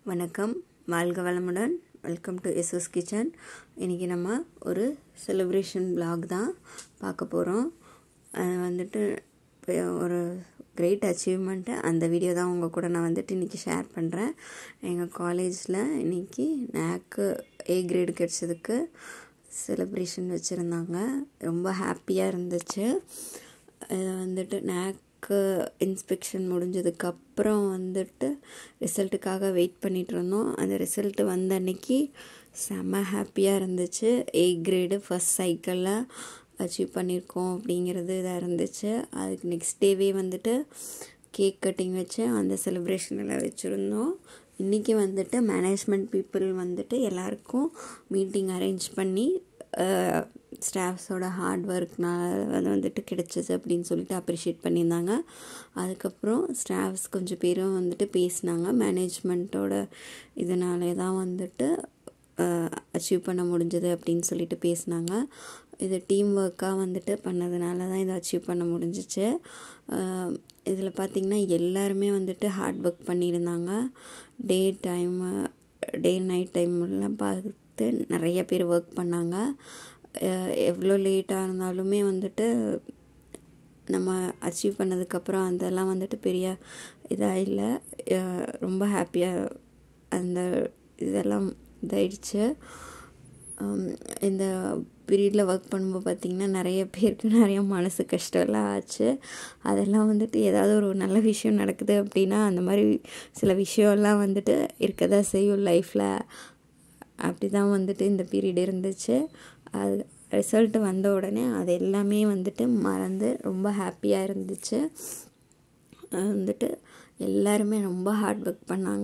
வணக்கம் வாழ்க வளமுடன் வெல்கம் டு எஸ்எஸ் கிச்சன் இன்றைக்கி நம்ம ஒரு செலிப்ரேஷன் vlog தான் பார்க்க போகிறோம் அது வந்துட்டு இப்போ ஒரு கிரேட் அச்சீவ்மெண்ட்டு அந்த வீடியோ தான் உங்கள் கூட நான் வந்துட்டு இன்றைக்கி ஷேர் பண்ணுறேன் எங்கள் காலேஜில் இன்றைக்கி நேக்கு ஏ கிரேடு கிடச்சதுக்கு செலிப்ரேஷன் வச்சுருந்தாங்க ரொம்ப ஹாப்பியாக இருந்துச்சு இது வந்துட்டு நேக்கு இன்ஸ்பெக்ஷன் முடிஞ்சதுக்கப்புறம் வந்துட்டு ரிசல்ட்டுக்காக வெயிட் பண்ணிகிட்டு இருந்தோம் அந்த ரிசல்ட்டு வந்த அன்னைக்கு செம்ம ஹாப்பியாக இருந்துச்சு ஏ கிரேடு ஃபஸ்ட் சைக்கிளில் அச்சீவ் பண்ணியிருக்கோம் அப்படிங்கிறது இதாக இருந்துச்சு அதுக்கு நெக்ஸ்ட் டேவே வந்துட்டு கேக் கட்டிங் வச்சு அந்த செலிப்ரேஷனில் வச்சுருந்தோம் இன்றைக்கி வந்துட்டு மேனேஜ்மெண்ட் பீப்புள் வந்துட்டு எல்லாருக்கும் மீட்டிங் அரேஞ்ச் பண்ணி ஸ்டாஃப்ஸோட ஹார்ட் ஒர்க்னால அது வந்துட்டு கிடச்சிது அப்படின்னு சொல்லிட்டு அப்ரிஷியேட் பண்ணியிருந்தாங்க அதுக்கப்புறம் ஸ்டாஃப்ஸ் கொஞ்சம் பேரும் வந்துட்டு பேசினாங்க மேனேஜ்மெண்ட்டோட இதனாலே தான் வந்துட்டு அச்சீவ் பண்ண முடிஞ்சது அப்படின்னு சொல்லிட்டு பேசினாங்க இது டீம் ஒர்க்காக வந்துட்டு பண்ணதுனால தான் இதை அச்சீவ் பண்ண முடிஞ்சிச்சு இதில் பார்த்திங்கன்னா எல்லாருமே வந்துட்டு ஹார்ட் ஒர்க் பண்ணியிருந்தாங்க டே டைமு டே நைட் டைம்லாம் பார்த்து நிறைய பேர் ஒர்க் பண்ணாங்க எவ்வளோ லேட்டாக இருந்தாலுமே வந்துட்டு நம்ம அச்சீவ் பண்ணதுக்கப்புறம் அதெல்லாம் வந்துட்டு பெரிய இதாக இல்லை ரொம்ப ஹாப்பியாக அந்த இதெல்லாம் இதாயிடுச்சு இந்த பீரியடில் ஒர்க் பண்ணும்போது பார்த்திங்கன்னா நிறைய பேருக்கு நிறைய மனசு கஷ்டம்லாம் ஆச்சு அதெல்லாம் வந்துட்டு ஏதாவது ஒரு நல்ல விஷயம் நடக்குது அப்படின்னா அந்த மாதிரி சில விஷயம்லாம் வந்துட்டு இருக்க தான் செய்யும் லைஃப்பில் அப்படி தான் வந்துட்டு இந்த பீரியட் இருந்துச்சு அது ரிசல்ட்டு வந்த உடனே அது எல்லாமே வந்துட்டு மறந்து ரொம்ப ஹாப்பியாக இருந்துச்சு வந்துட்டு எல்லாருமே ரொம்ப ஹார்ட் ஒர்க் பண்ணாங்க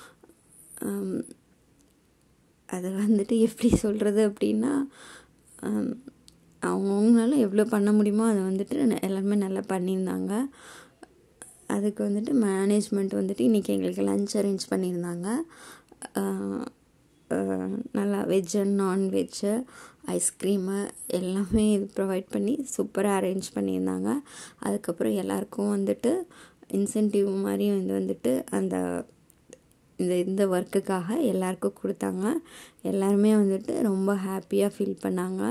அது வந்துட்டு எப்படி சொல்கிறது அப்படின்னா அவங்கவுங்களால எவ்வளோ பண்ண முடியுமோ அதை வந்துட்டு எல்லாருமே நல்லா பண்ணியிருந்தாங்க அதுக்கு வந்துட்டு மேனேஜ்மெண்ட் வந்துட்டு இன்றைக்கி எங்களுக்கு லன்ச் அரேஞ்ச் பண்ணியிருந்தாங்க நல்லா வெஜ் அண்ட் நான்வெஜ்ஜு ஐஸ்கிரீமு எல்லாமே இது ப்ரொவைட் பண்ணி சூப்பராக அரேஞ்ச் பண்ணியிருந்தாங்க அதுக்கப்புறம் எல்லாருக்கும் வந்துட்டு இன்சென்டிவ் மாதிரியும் இது வந்துட்டு அந்த இந்த இந்த ஒர்க்குக்காக எல்லாருக்கும் கொடுத்தாங்க எல்லாருமே வந்துட்டு ரொம்ப ஹாப்பியாக ஃபீல் பண்ணாங்க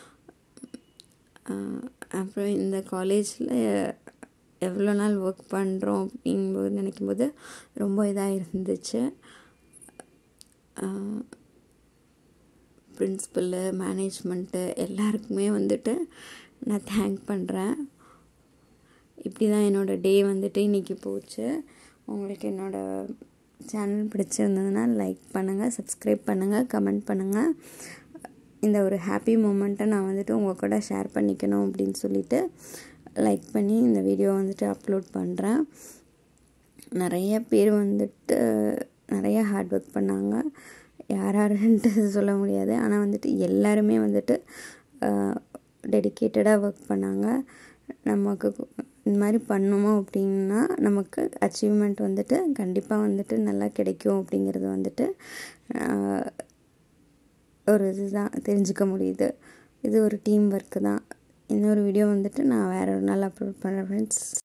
அப்புறம் இந்த காலேஜில் எவ்வளோ நாள் ஒர்க் பண்ணுறோம் அப்படிங்கும்போது நினைக்கும்போது ரொம்ப இதாக இருந்துச்சு ப்ரின்ஸிபல்லு மேனேஜ்மெண்ட்டு எல்லாருக்குமே வந்துட்டு நான் தேங்க் பண்ணுறேன் இப்படி தான் என்னோடய டே வந்துட்டு இன்றைக்கி போச்சு உங்களுக்கு என்னோடய சேனல் பிடிச்சிருந்ததுன்னா லைக் பண்ணுங்கள் சப்ஸ்கிரைப் பண்ணுங்கள் கமெண்ட் பண்ணுங்கள் இந்த ஒரு ஹாப்பி மூமெண்ட்டை நான் வந்துட்டு உங்கள் கூட ஷேர் பண்ணிக்கணும் அப்படின்னு சொல்லிட்டு லைக் பண்ணி இந்த வீடியோ வந்துட்டு அப்லோட் பண்ணுறேன் நிறைய பேர் வந்துட்டு நிறைய ஹார்ட் ஒர்க் பண்ணாங்க யார் யாருன்ட்டு சொல்ல முடியாது ஆனால் வந்துட்டு எல்லாருமே வந்துட்டு டெடிக்கேட்டடாக ஒர்க் பண்ணாங்க நமக்கு இந்த மாதிரி பண்ணுமோ அப்படின்னா நமக்கு அச்சீவ்மெண்ட் வந்துட்டு கண்டிப்பாக வந்துட்டு நல்லா கிடைக்கும் அப்படிங்கிறது வந்துட்டு ஒரு இதுதான் தெரிஞ்சுக்க முடியுது இது ஒரு டீம் ஒர்க்கு தான் இன்னொரு வீடியோ வந்துட்டு நான் வேறு ஒரு நாள் அப்லோட் பண்ணுறேன் ஃப்ரெண்ட்ஸ்